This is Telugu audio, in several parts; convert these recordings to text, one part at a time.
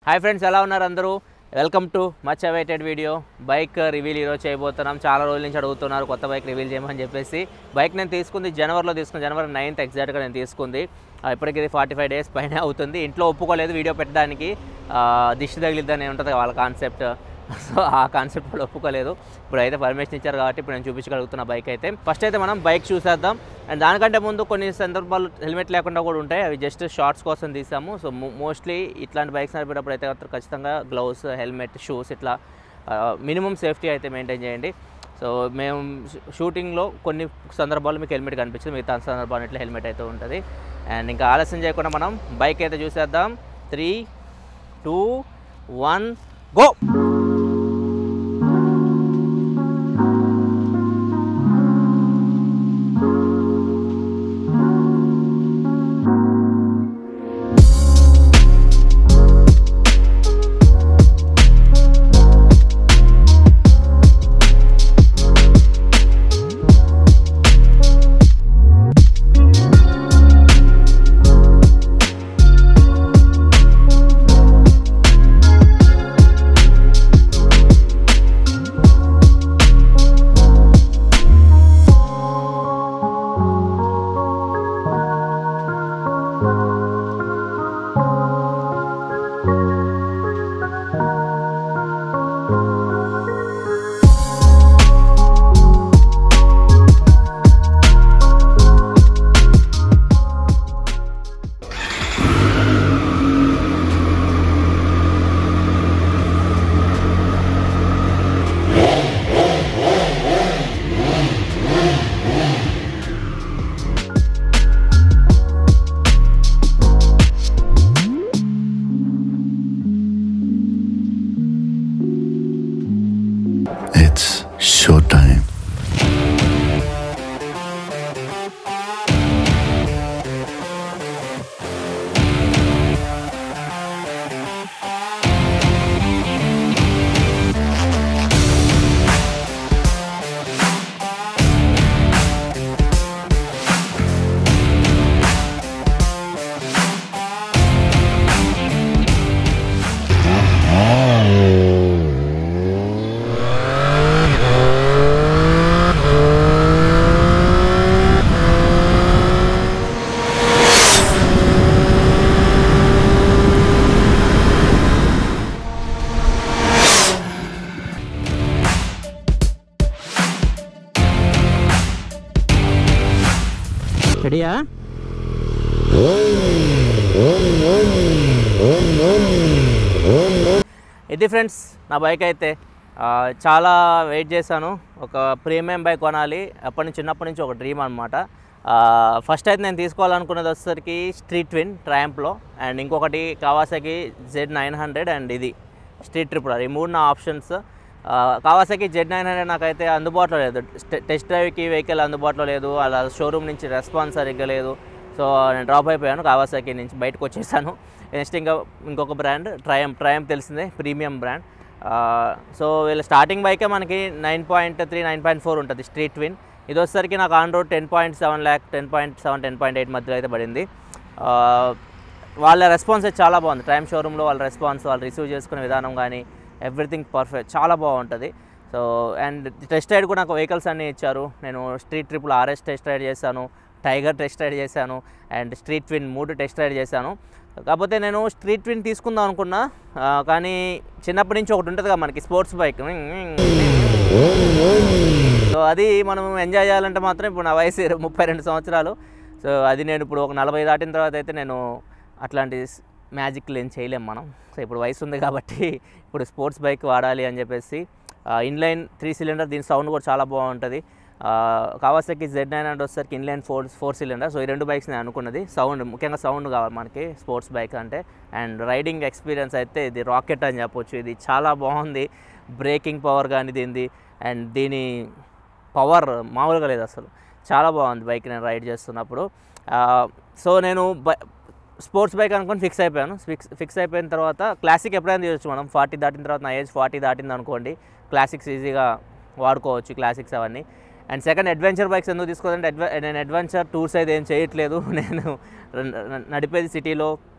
హాయ్ ఫ్రెండ్స్ ఎలా ఉన్నారు అందరూ welcome to much awaited video bike reveal ఈరోజు చేయబోతున్నాం చాలా రోజుల నుంచి అడుగుతున్నారు కొత్త బైక్ రివీల్ చేయమని చెప్పేసి బైక్ నేను తీసుకుంది జనవరిలో తీసుకుని జనవరి నైన్త్ ఎగ్జాక్ట్గా నేను తీసుకుంది ఆ, ఇప్పటికి ఇది ఫార్టీ ఫైవ్ డేస్ పైన అవుతుంది ఇంట్లో ఒప్పుకోలేదు వీడియో పెట్టడానికి ఆ, దిష్టి తగిలిద్దని ఉంటుంది వాళ్ళ కాన్సెప్ట్ సో ఆ కాన్సెప్ట్ కూడా ఒప్పుకోలేదు ఇప్పుడు అయితే పర్మిషన్ ఇచ్చారు కాబట్టి ఇప్పుడు నేను చూపించగలుగుతున్న బైక్ అయితే ఫస్ట్ అయితే మనం బైక్ చూసేద్దాం అండ్ దానికంటే ముందు కొన్ని సందర్భాలు హెల్మెట్ లేకుండా కూడా ఉంటాయి అవి జస్ట్ షార్ట్స్ కోసం తీసాము సో మోస్ట్లీ ఇట్లాంటి బైక్స్ నడిపేటప్పుడు అయితే మాత్రం ఖచ్చితంగా గ్లౌస్ హెల్మెట్ షూస్ ఇట్లా మినిమం సేఫ్టీ అయితే మెయింటైన్ చేయండి సో మేము షూటింగ్లో కొన్ని సందర్భాల్లో మీకు హెల్మెట్ కనిపించింది మిగతా సందర్భాలు ఇట్లా హెల్మెట్ అయితే ఉంటుంది అండ్ ఇంకా ఆలస్యం చేయకుండా మనం బైక్ అయితే చూసేద్దాం three two one go It's showtime. రెడీయా ఇది ఫ్రెండ్స్ నా బైక్ అయితే ఆ, చాలా వెయిట్ చేశాను ఒక ప్రీమియం బైక్ కొనాలి అప్పటి నుంచి చిన్నప్పటి నుంచి ఒక డ్రీమ్ అనమాట ఫస్ట్ అయితే నేను తీసుకోవాలనుకున్నది వచ్చేసరికి స్ట్రీట్ విన్ ట్రయాంప్లో అండ్ ఇంకొకటి Kawasaki Z nine hundred and ఇది స్ట్రీట్ ట్రిపులర్ ఈ మూడు నా options Kawasaki Z nine hundred నాకైతే అందుబాటులో లేదు టె- టెస్ట్ డ్రైవ్కి వెహికల్ అందుబాటులో లేదు అలా షోరూమ్ నుంచి రెస్పాన్స్ సరిగ్గా లేదు సో నేను డ్రాప్ అయిపోయాను కావాసాకి నుంచి బయటకు వచ్చేసాను నెక్స్ట్ ఇంకా ఇంకొక బ్రాండ్ ట్రయం ట్రయం తెలిసిందే ప్రీమియం బ్రాండ్ సో వీళ్ళ స్టార్టింగ్ బైకే మనకి nine point three nine point four ఉంటుంది స్ట్రీట్ విన్ ఇది వచ్చేసరికి నాకు on road ten point seven lakh ten point seven ten point eight మధ్యలో అయితే పడింది ఆ, వాళ్ళ రెస్పాన్స్ అయితే చాలా బాగుంది టైమ్ షోరూంలో వాళ్ళ రెస్పాన్స్ వాళ్ళు రిసీవ్ చేసుకునే విధానం కానీ ఎవ్రీథింగ్ పర్ఫెక్ట్ చాలా బాగుంటుంది సో అండ్ టెస్ట్ రైడ్ కూడా నాకు వెహికల్స్ అన్నీ ఇచ్చారు నేను స్ట్రీట్ ట్రిప్లో ఆర్ఎస్ టెస్ట్ రైడ్ చేశాను టైగర్ టెస్ట్ రైడ్ చేశాను అండ్ స్ట్రీట్ విన్ మూడు టెస్ట్ రైడ్ చేశాను కాకపోతే నేను స్ట్రీట్ విన్ తీసుకుందాం అనుకున్నా ఆ, కానీ చిన్నప్పటి నుంచి ఒకటి ఉంటుంది కదా మనకి స్పోర్ట్స్ బైక్ సో అది మనం ఎంజాయ్ చేయాలంటే మాత్రం ఇప్పుడు నా వయసు ఇరవై- ముప్పై రెండు సంవత్సరాలు సో అది నేను ఇప్పుడు ఒక నలభై దాటిన తర్వాత అయితే నేను అట్లాంటి మ్యాజిక్లు ఏం చేయలేం మనం సో ఇప్పుడు వయసు ఉంది కాబట్టి ఇప్పుడు స్పోర్ట్స్ బైక్ వాడాలి అని చెప్పేసి ఇన్లైన్ త్రీ సిలిండర్ దీని సౌండ్ కూడా చాలా బాగుంటుంది కావాసకి జెడ్ నైన్ అంటే వచ్చేసరికి inline four four cylinder so ఈ రెండు బైక్స్ నేను అనుకున్నది సౌండ్ ముఖ్యంగా సౌండ్ కావాలి మనకి స్పోర్ట్స్ బైక్ అంటే అండ్ రైడింగ్ ఎక్స్పీరియన్స్ అయితే ఇది రాకెట్ అని చెప్పొచ్చు ఇది చాలా బాగుంది బ్రేకింగ్ పవర్ కానీ దీనిది అండ్ దీని పవర్ మామూలుగా లేదు అసలు చాలా బాగుంది బైక్ నేను రైడ్ చేస్తున్నప్పుడు ఆ, సో నేను బై స్పోర్ట్స్ బైక్ అనుకొని ఫిక్స్ అయిపోయాను ఫిక్స్ ఫిక్స్ అయిపోయిన తర్వాత క్లాసిక్ ఎప్పుడైనా తీయచ్చు మనం ఫార్టీ దాటిన తర్వాత నా ఏజ్ ఫార్టీ దాటింది అనుకోండి క్లాసిక్స్ ఈజీగా వాడుకోవచ్చు క్లాసిక్స్ అవన్నీ అండ్ సెకండ్ అడ్వెంచర్ బైక్స్ ఎందుకు తీసుకోవాలంటే అడ్వె నేను అడ్వెంచర్ టూర్స్ అయితే ఏం చేయట్లేదు నేను న- న- నడిపేది సిటీలో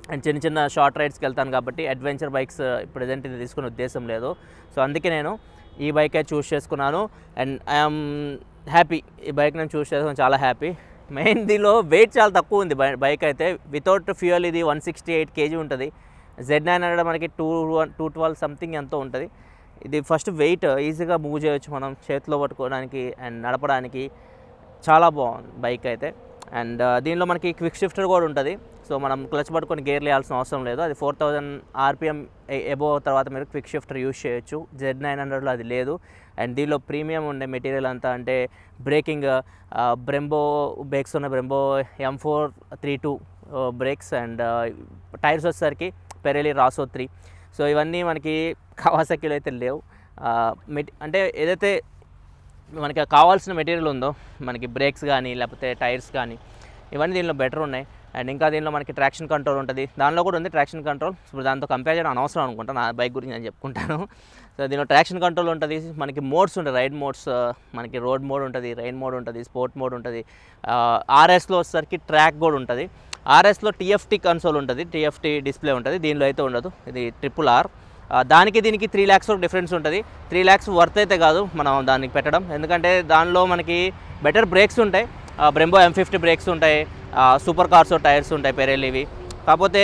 అండ్ చిన్న చిన్న షార్ట్ రైడ్స్కి వెళ్తాను కాబట్టి అడ్వెంచర్ బైక్స్ ప్రజెంట్ ఇది తీసుకునే ఉద్దేశం లేదు సో అందుకే నేను ఈ బైకే చూస్ చేసుకున్నాను అండ్ ఐఎమ్ హ్యాపీ ఈ బైక్ నేను చూస్ చేసుకుని చాలా హ్యాపీ మెయిన్ దీనిలో వెయిట్ చాలా తక్కువ ఉంది బై బైక్ అయితే వితౌట్ ఫ్యూయల్ ఇది వన్ సిక్స్టీ ఎయిట్ కేజీ ఉంటుంది జెడ్ నైన్ హండ్రెడ్ మనకి two one two twelve something ఎంతో ఉంటుంది ఇది ఫస్ట్ వెయిట్ ఈజీగా మూవ్ చేయొచ్చు మనం చేతిలో పట్టుకోవడానికి అండ్ నడపడానికి చాలా బాగుంది బైక్ అయితే అండ్ దీనిలో మనకి క్విక్ షిఫ్టర్ కూడా ఉంటుంది సో మనం క్లచ్ పట్టుకొని గేర్ వేయాల్సిన అవసరం లేదు అది ఫోర్ థౌజండ్ ఆర్పిఎం ఎబో తర్వాత మీరు క్విక్ షిఫ్టర్ యూస్ చేయొచ్చు జెడ్ నైన్ హండ్రెడ్లో అది లేదు అండ్ దీనిలో ప్రీమియం ఉండే మెటీరియల్ అంతా అంటే బ్రేకింగ్ బ్రెంబో బ్రేక్స్ ఉన్న Brembo M four three two brakes and tyres వచ్చేసరికి పెరెలి రాసో త్రీ సో ఇవన్నీ మనకి కవాసకిలో అయితే లేవు మెట్ అంటే ఏదైతే మనకి కావాల్సిన మెటీరియల్ ఉందో మనకి బ్రేక్స్ కానీ లేకపోతే టైర్స్ కానీ ఇవన్నీ దీనిలో బెటర్ ఉన్నాయి అండ్ ఇంకా దీనిలో మనకి ట్రాక్షన్ కంట్రోల్ ఉంటుంది దానిలో కూడా ఉంది ట్రాక్షన్ కంట్రోల్ ఇప్పుడు దాంతో కంపేర్ చేయడం అనవసరం అనుకుంటా నా బైక్ గురించి నేను చెప్పుకుంటాను సో దీనిలో ట్రాక్షన్ కంట్రోల్ ఉంటుంది మనకి మోడ్స్ ఉంటాయి రైడ్ మోడ్స్ మనకి రోడ్ మోడ్ ఉంటుంది రైన్ మోడ్ ఉంటుంది స్పోర్ట్ మోడ్ ఉంటుంది ఆర్ఎస్లో వచ్చేసరికి ట్రాక్ కూడా ఉంటుంది ఆర్ఎస్లో టీఎఫ్టీ కన్సోల్ ఉంటుంది టీఎఫ్టీ డిస్ప్లే ఉంటుంది దీనిలో అయితే ఉండదు ఇది ట్రిపుల్ ఆర్ ఆ, దానికి దీనికి త్రీ ల్యాక్స్ డిఫరెన్స్ ఉంటుంది త్రీ ల్యాక్స్ వర్త్ అయితే కాదు మనం దానికి పెట్టడం ఎందుకంటే దానిలో మనకి బెటర్ బ్రేక్స్ ఉంటాయి బ్రెంబో ఎం ఫిఫ్టీ బ్రేక్స్ ఉంటాయి సూపర్ కార్స్ టైర్స్ ఉంటాయి పెరేలివి కాకపోతే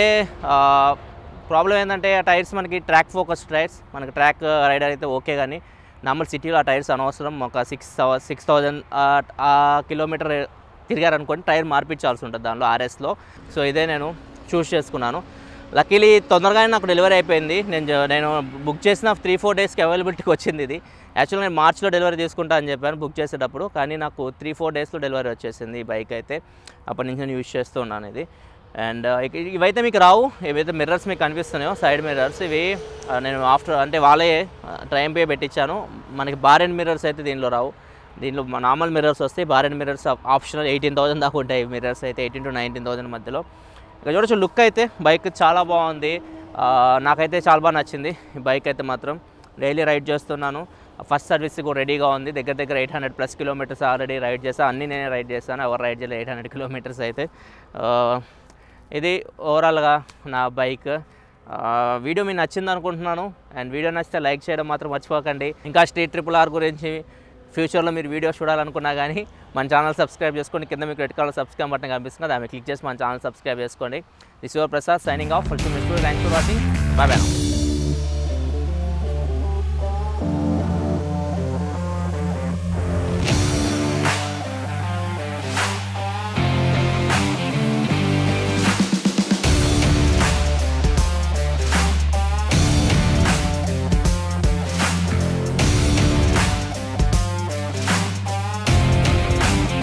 ప్రాబ్లం ఏంటంటే ఆ టైర్స్ మనకి ట్రాక్ ఫోకస్ టైర్స్ మనకి ట్రాక్ రైడర్ అయితే ఓకే కానీ నార్మల్ సిటీలో ఆ టైర్స్ అనవసరం ఒక సిక్స్ సిక్స్ థౌజండ్ ఆ కిలోమీటర్ తిరిగారనుకోండి టైర్ మార్పించాల్సి ఉంటుంది దానిలో ఆర్ఎస్లో సో ఇదే నేను చూస్ చేసుకున్నాను లక్కీలీ తొందరగానే నాకు డెలివరీ అయిపోయింది నేను జ- నేను బుక్ చేసిన త్రీ ఫోర్ డేస్కి అవైలబిలిటీకి వచ్చింది ఇది యాక్చువల్గా నేను మార్చ్లో డెలివరీ తీసుకుంటా అని చెప్పాను బుక్ చేసేటప్పుడు కానీ నాకు త్రీ ఫోర్ డేస్లో డెలివరీ వచ్చేసింది ఈ బైక్ అయితే అప్పటి నుంచి నేను యూజ్ చేస్తూ ఉన్నాను ఇది అండ్ ఇవైతే మీకు రావు ఇవైతే మిర్రర్స్ మీకు కనిపిస్తున్నాయో సైడ్ మిర్రర్స్ ఇవి ఆ, నేను ఆఫ్టర్ అంటే వాళ్ళే ట్రైన్ పే పెట్టించాను మనకి బార్ అండ్ మిర్రర్స్ అయితే దీనిలో రావు దీనిలో నార్మల్ మిర్రర్స్ వస్తాయి bar end mirrors optional eighteen thousand దాకా ఉంటాయి మిర్రర్స్ అయితే ఎయిటీన్ టు నైన్టీన్ థౌసండ్ మధ్యలో ఇక చూడొచ్చు లుక్ అయితే బైక్ చాలా బాగుంది ఆ, నాకైతే చాలా బాగా నచ్చింది ఈ బైక్ అయితే మాత్రం డైలీ రైడ్ చేస్తున్నాను ఫస్ట్ సర్వీస్ కూడా రెడీగా ఉంది దగ్గర దగ్గర eight hundred plus kilometers already ride చేస్తాను అన్నీ నేనే రైడ్ చేస్తాను ఎవరు రైడ్ చేయలేదు ఎయిట్ హండ్రెడ్ కిలోమీటర్స్ అయితే ఆ, ఇది ఓవరాల్గా నా బైక్ ఆ, వీడియో మీకు నచ్చింది అనుకుంటున్నాను అండ్ వీడియో నచ్చితే లైక్ చేయడం మాత్రం మర్చిపోకండి ఇంకా స్ట్రీట్ ట్రిపుల్ ఆర్ గురించి ఫ్యూచర్లో మీరు వీడియోస్ చూడాలనుకున్నా కానీ మన ఛానల్ సబ్స్క్రైబ్ చేసుకోండి కింద మీకు రెడ్ కలర్ సబ్స్క్రైబ్ బటన్ కనిపిస్తుంది దాన్ని క్లిక్ చేసి మన ఛానల్ సబ్స్క్రైబ్ చేసుకోండి this your Prasad signing off full thanks for watching bye bye